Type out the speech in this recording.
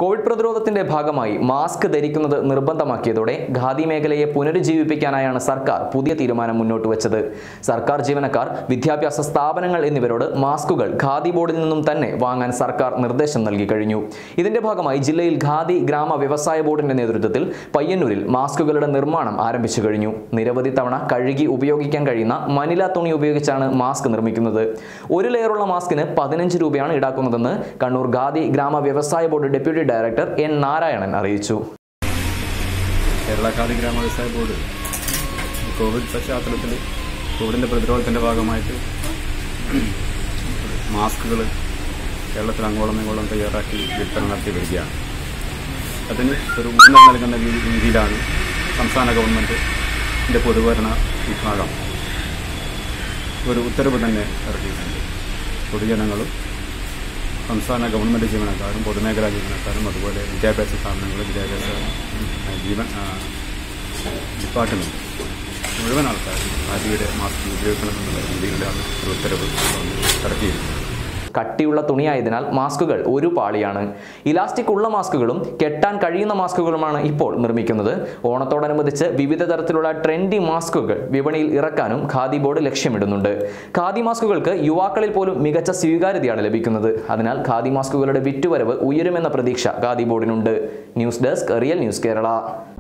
Covid പ്രതിരോധത്തിന്റെ ഭാഗമായി mask ധരിക്കുന്നത് നിർബന്ധമാക്കിയതോടെ ഖാദി മേഖലയെ പുനരുജ്ജീവിപ്പിക്കാനായാണ് സർക്കാർ പുതിയ തീരുമാനം മുന്നോട്ട് വെച്ചത് സർക്കാർ ജീവനക്കാർ വിദ്യാഭ്യാസ സ്ഥാപനങ്ങൾ എന്നിവരോട് മാസ്കുകൾ ഖാദി ബോർഡിൽ നിന്നും തന്നെ വാങ്ങാൻ സർക്കാർ നിർദ്ദേശം നൽകി കഴിഞ്ഞു ഇതിന്റെ ഭാഗമായി ജില്ലയിൽ ഖാദി ഗ്രാമ വ്യവസായ ബോർഡിന്റെ നേതൃത്വത്തിൽ പയ്യന്നൂരിൽ മാസ്കുകളുടെ നിർമ്മാണം ആരംഭിച്ചു കഴിഞ്ഞു നിരവധി തവണ കഴുകി ഉപയോഗിക്കാൻ കഴിയുന്ന മനില തുണി ഉപയോഗിച്ചാണ് മാസ്ക് നിർമ്മിക്കുന്നത് ഒരു ലെയറുള്ള മാസ്കിന് പതിനഞ്ച് രൂപയാണ് ഈടാക്കുന്നതെന്ന് കണ്ണൂർ ഖാദി ഗ്രാമ വ്യവസായ board deputy director N Narayanan അറിയിച്ചു കേരള ഖാദി ഗ്രാമ വ്യവസായ ബോർഡ് കോവിഡ് പശ്ചാത്തലത്തിൽ കോവിഡിൻ്റെ പ്രതിരോധത്തിൻ്റെ ഭാഗമായിട്ട് മാസ്കുകൾ കേരളത്തിൽ അങ്ങോളം ഇങ്ങോളം തയ്യാറാക്കി വിൽപ്പന നടത്തി വരികയാണ് അതിന് ഒരു ഊന്നൽ നൽകുന്ന രീ- രീതിയിലാണ് സംസ്ഥാന ഗവൺമെൻറ്റിൻ്റെ പൊതുഭരണ വിഭാഗം ഒരു ഉത്തരവ് തന്നെ ഇറക്കിയിട്ടുണ്ട് പൊതുജനങ്ങളും സംസ്ഥാന ഗവൺമെൻറ് ജീവനക്കാരും പൊതുമേഖലാ ജീവനക്കാരും അതുപോലെ വിദ്യാഭ്യാസ സ്ഥാപനങ്ങൾ വിദ്യാഭ്യാസ ആ, ജീവൻ ആ, ഡിപ്പാർട്ട്മെൻറ്റ് മുഴുവൻ ആൾക്കാരും ആദ്യയുടെ മാസ്ക് ഉപയോഗിക്കണമെന്നുള്ള രീതിയിലാണ് ഒരു ഉത്തരവ് ഇറക്കിയിരിക്കുന്നത് കട്ടിയുള്ള തുണിയായതിനാൽ മാസ്കുകൾ ഒരു പാളിയാണ് ഇലാസ്റ്റിക് ഉള്ള മാസ്കുകളും കെട്ടാൻ കഴിയുന്ന മാസ്കുകളുമാണ് ഇപ്പോൾ നിർമ്മിക്കുന്നത് ഓണത്തോടനുബന്ധിച്ച് വിവിധ തരത്തിലുള്ള ട്രെൻഡി മാസ്കുകൾ വിപണിയിൽ ഇറക്കാനും ഖാദി ബോർഡ് ലക്ഷ്യമിടുന്നുണ്ട് ഖാദി മാസ്കുകൾക്ക് യുവാക്കളിൽ പോലും മികച്ച സ്വീകാര്യതയാണ് ലഭിക്കുന്നത് അതിനാൽ ഖാദി മാസ്കുകളുടെ വിറ്റുവരവ് ഉയരുമെന്ന പ്രതീക്ഷ ഖാദി ബോർഡിനുണ്ട് news desk real news Kerala